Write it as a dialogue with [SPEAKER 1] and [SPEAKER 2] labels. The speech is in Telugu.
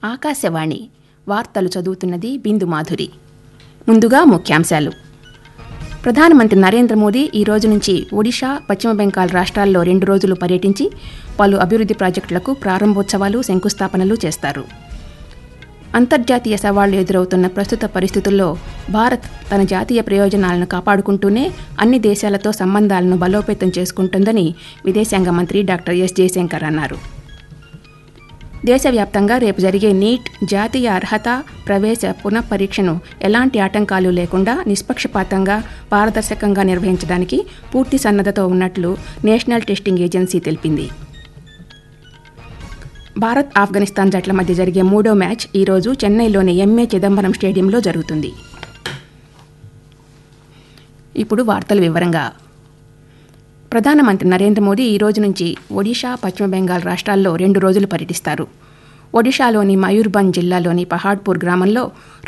[SPEAKER 1] ఆకాశవాణి వార్తలు చదువుతున్నది బిందు మాధురి ముందుగా ముఖ్యాంశాలు ప్రధానమంత్రి నరేంద్ర మోదీ ఈ రోజు నుంచి ఒడిషా పశ్చిమ బెంగాల్ రాష్ట్రాల్లో రెండు రోజులు పర్యటించి పలు అభివృద్ధి ప్రాజెక్టులకు ప్రారంభోత్సవాలు శంకుస్థాపనలు చేస్తారు అంతర్జాతీయ సవాళ్లు ఎదురవుతున్న ప్రస్తుత పరిస్థితుల్లో భారత్ తన జాతీయ ప్రయోజనాలను కాపాడుకుంటూనే అన్ని దేశాలతో సంబంధాలను బలోపేతం చేసుకుంటుందని విదేశాంగ మంత్రి డాక్టర్ ఎస్ జయశంకర్ అన్నారు దేశవ్యాప్తంగా రేపు జరిగే నీట్ జాతీయ అర్హత ప్రవేశ పునఃపరీక్షను ఎలాంటి ఆటంకాలు లేకుండా నిష్పక్షపాతంగా పారదర్శకంగా నిర్వహించడానికి పూర్తి సన్నద్ధతో ఉన్నట్లు నేషనల్ టెస్టింగ్ ఏజెన్సీ తెలిపింది భారత్ ఆఫ్ఘనిస్తాన్ జట్ల మధ్య జరిగే మూడో మ్యాచ్ ఈరోజు చెన్నైలోని ఎంఏ చిదంబరం స్టేడియంలో జరుగుతుంది ఇప్పుడు వార్తల వివరంగా ప్రధానమంత్రి నరేంద్ర మోదీ ఈ రోజు నుంచి ఒడిషా పశ్చిమ బెంగాల్ రాష్ట్రాల్లో రెండు రోజులు పర్యటిస్తారు ఒడిషాలోని మయూర్భంజ్ జిల్లాలోని పహాడ్పూర్ గ్రామంలో